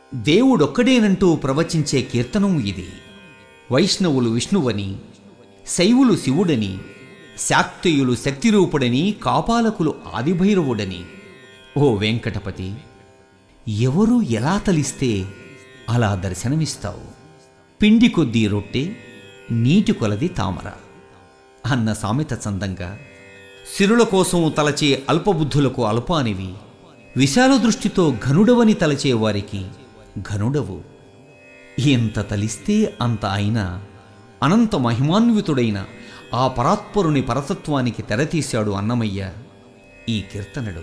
దేవుడొక్కడేనంటూ ప్రవచించే కీర్తనం ఇది వైష్ణవులు విష్ణువని శైవులు శివుడని శాక్తేయులు శక్తిరూపుడని కాపాలకులు ఆదిభైరవుడని ఓ వెంకటపతి ఎవరు ఎలా తలిస్తే అలా దర్శనమిస్తావు పిండి కొద్దీ రొట్టె నీటి కొలది తామర అన్న సామెత చందంగా సిరుల కోసం తలచే అల్పబుద్ధులకు అల్పానివి విశాల దృష్టితో ఘనుడవని తలచే వారికి ఘనుడవు ఎంత తలిస్తే అంత అయినా అనంత మహిమాన్వితుడైన ఆ పరాత్పరుని పరతత్వానికి తెరతీశాడు అన్నమయ్య ఈ కీర్తనడు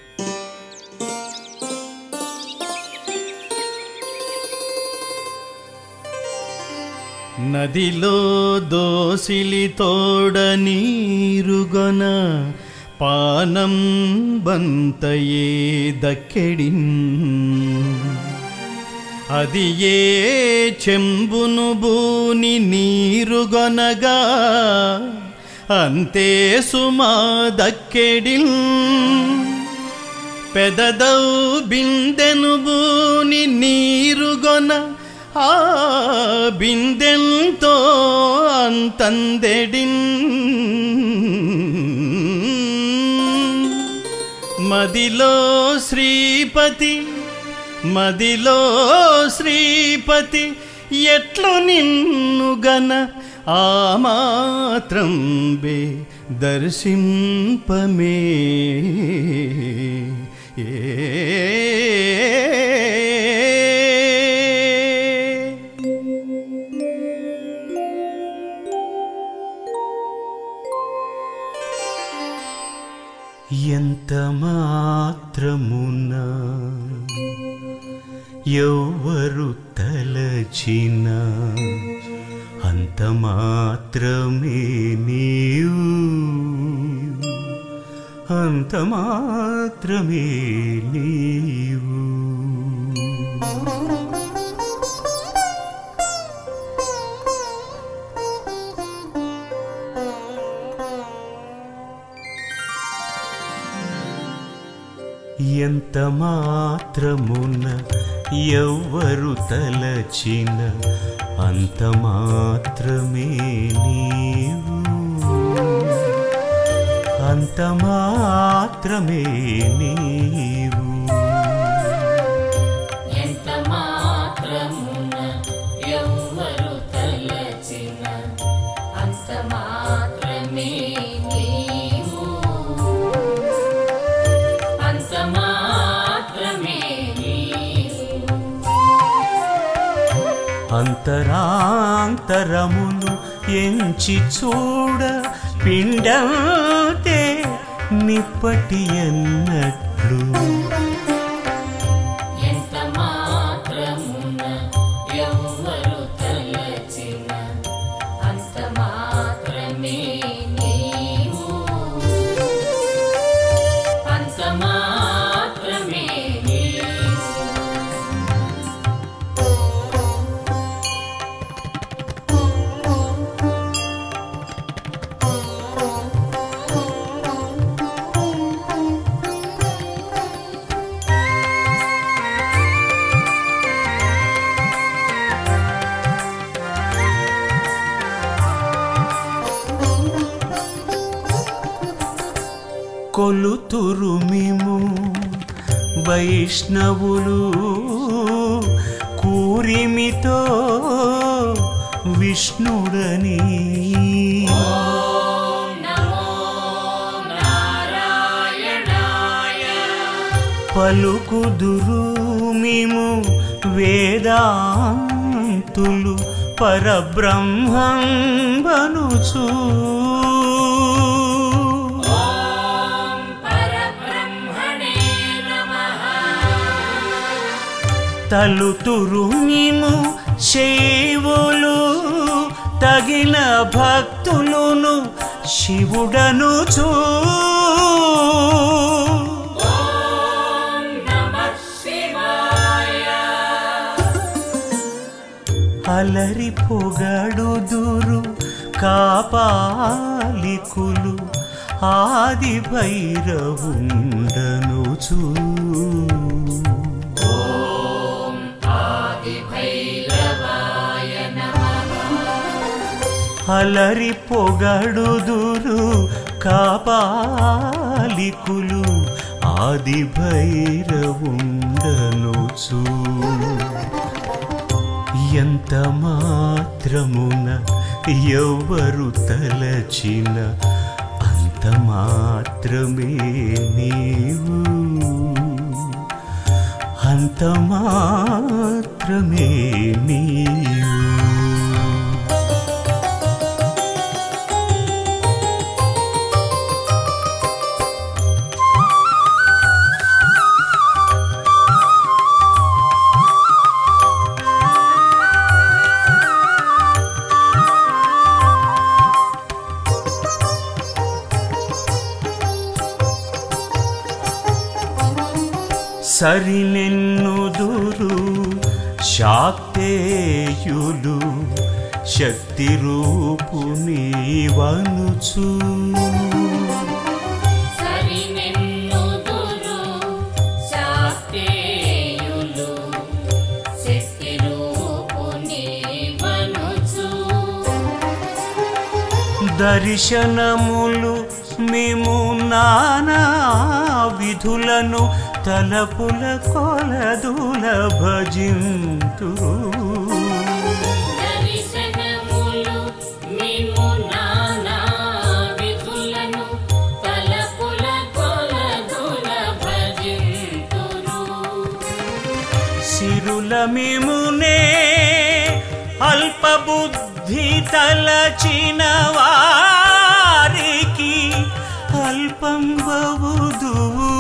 నదిలో దోసిలి తోడ నీరుగొన పానం బంతయే దక్కెడిన్ అది ఏ చెంబును బూని నీరుగొనగా అంతే సుమా దక్కెడిన్ పెదదౌ బిందెను బూని నీరుగొన ఆ బిందెంతో అంతందెడిన్ మదిలో శ్రీపతి మదిలో శ్రీపతి ఎట్లు నిన్నుగన ఆ మాత్రం బే దర్శింపమే ఏ ఎంత మాత్రమున ఎవ్వరు తలచిన అంత మాత్రమే నీవు అంత మాత్రమే నీవు ఎంత మాత్రమున ఎవ్వరు తలచిన అంత మాత్రమే నీవు అంత మాత్రమే నీవు ఎంత మాత్రమున ఎవ్వరు తలచిన అంత మాత్రమే నీవు అంత మాత్రమే నీవు అంతరాంతరమును ఎంచి చూడ పిండంతే నిప్పటి అన్నట్లు ఎంత మాత్రమున ఎవ్వరు తలచిన అంత మాత్రమే నీవు అంత మాత్రమే నీవు కొలుతురు మేము వైష్ణవులు కూరిమితో విష్ణుడని పలుకుదురు మేము వేదాంతులు పరబ్రహ్మం బనుచూ పరబ్రహ్మణే నమః తలుతురు మేము శైవులు తగిన భక్తులును శివుడను చూ నమః శివాయ అలరి పొగడుదురు కాపాలికులు ఆది భైరవుండను చూ అలరి పొగడుదురు కాపాలికులు ఆది భైరవుండనుచు ఎంత మాత్రమున ఎవ్వరు తలచిన అంత మాత్రమే నీవు అంత మాత్రమే నీవు సరినెన్నుదురు శాక్తేయులు శక్తి రూపు నీవనుచు సరినెన్నుదురు శాక్తేయులు శక్తి రూపుని వనుచు దర్శనములు మేము నానా విధులను తలపుల కొలదుల భజింతురు దర్శనములు మిమ్ము నానా విధులను తలపుల కొలదుల భజింతురు సిరుల మిమునే అల్పబుద్ధి తలచిన వారికి అల్పం బవుదు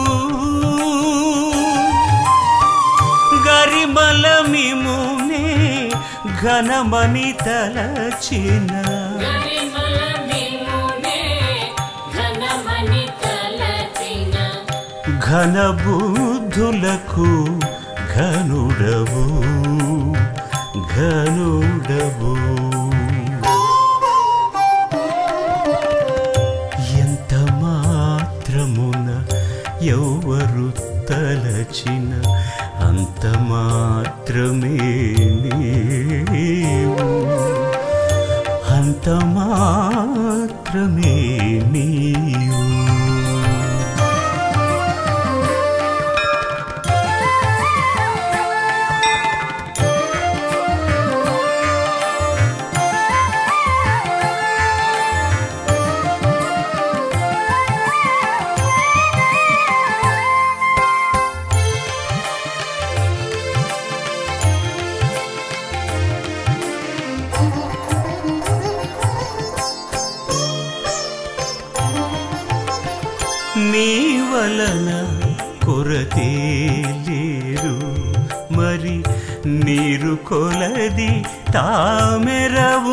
గరిమల మిమునే ఘనమని తలచిన గరిమల మిమ్మునే ఘనమని తలచిన ఘన బుద్ధులకు ఘనుడవు ఘనుడవు ఎంత మాత్రమున ఎవరు తలచిన అంత మాత్రమే నీవు అంత మాత్రమే నీవు నీ వలన కొరతే లేరు మరి నీరు కొలది తామెరవు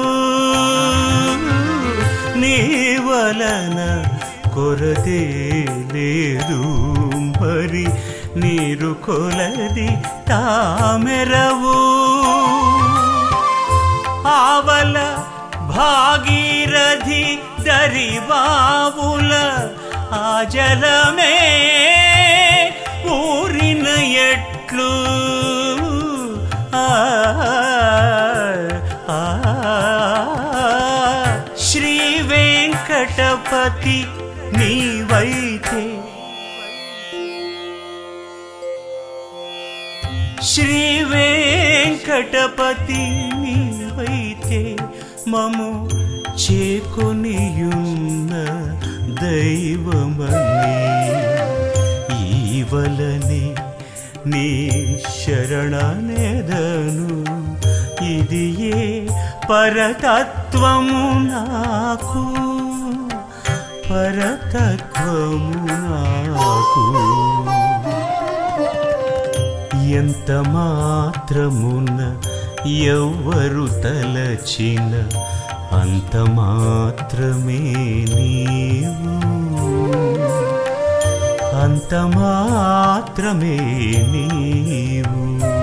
నీ వలన కొరతే లేదు మరి నీరు కొలది తామెరవు ఆవల భాగీరథి దరిబావుల ఆ జలమే ఊరిన ఎట్లు ఆ, ఆ, శ్రీ వెంకటపతి నీవైతే శ్రీ వెంకటపతి నీవైతే మము చేకొనియున్న దైవమని ఈవలని నీ శరణనేదను ఇది ఏ పరతత్వము నాకు పరతత్వము నాకు ఎంత మాత్రమున ఎవ్వరు తలచిన అంత మాత్రమే నీవు అంత మాత్రమే నీవు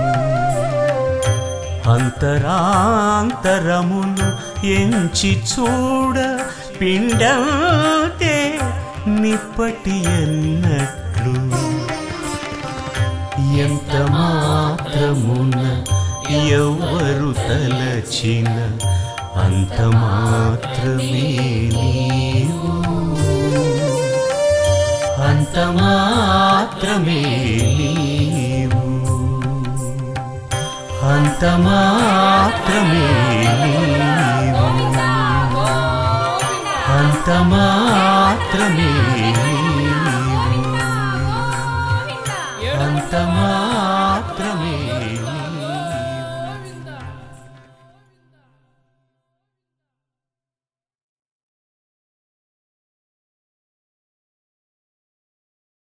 అంతరాంతరమును ఎంచి చూడ పిండంతే నిప్పటి ఎన్నట్లు ఎంత మాత్రమున ఎవ్వరు తలచిన అంత మాత్రమే నీవు అంత మాత్రమే నీవు అంత మాత్రమే నీవు అంత మాత్రమే నీవు అంత మాత్రమే